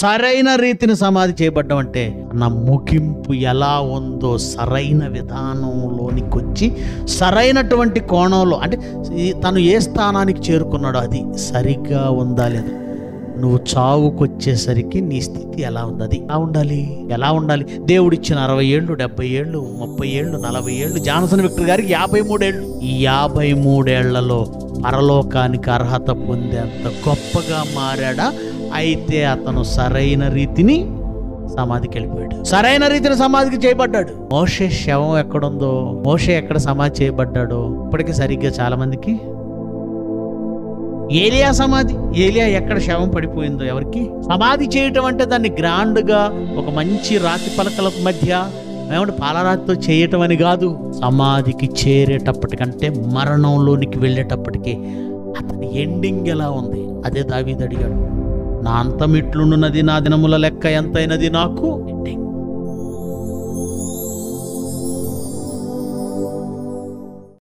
సరైన రీతిని సమాధి చేయబడ్డం అంటే నా ముగింపు ఎలా ఉందో సరైన విధానంలోనికి వచ్చి సరైనటువంటి కోణంలో అంటే ఈ- తను ఏ స్థానానికి చేరుకున్నాడో అది సరిగ్గా ఉందా లేదా నువ్వు చావుకొచ్చేసరికి నీ స్థితి ఎలా ఉంది అది ఎలా ఉండాలి ఎలా ఉండాలి దేవుడిచ్చిన అరవై ఏళ్ళు డెబ్బై ఏళ్ళు ముప్పై ఏళ్ళు నలభై ఏళ్ళు జాన్సన్ విక్టర్ గారికి యాభై మూడేళ్ళు ఈ యాభై మూడేళ్లలో పరలోకానికి అర్హత పొందేంత గొప్పగా మారాడా అయితే అతను సరైన రీతిని సమాధికి వెళ్ళిపోయాడు సరైన రీతిని సమాధికి చేయబడ్డాడు మోషే శవం ఎక్కడుందో మోషే ఎక్కడ సమాధి చేయబడ్డాడో ఇప్పటికీ సరిగ్గా చాలా మందికి ఏలియా సమాధి ఏలియా ఎక్కడ శవం పడిపోయిందో ఎవరికి సమాధి చేయటం అంటే దాన్ని గ్రాండ్గా ఒక మంచి రాతి పలకల మధ్య ఏమంటే పాలరాతితో చేయటం అని కాదు సమాధికి చేరేటప్పటికంటే మరణంలోనికి వెళ్ళేటప్పటికి అతని ఎండింగ్ ఎలా ఉంది అదే దావీదు అడిగాడు నా అంతం ఇట్లున్నది నా దినముల లెక్క ఎంతైనది నాకు ఎండింగ్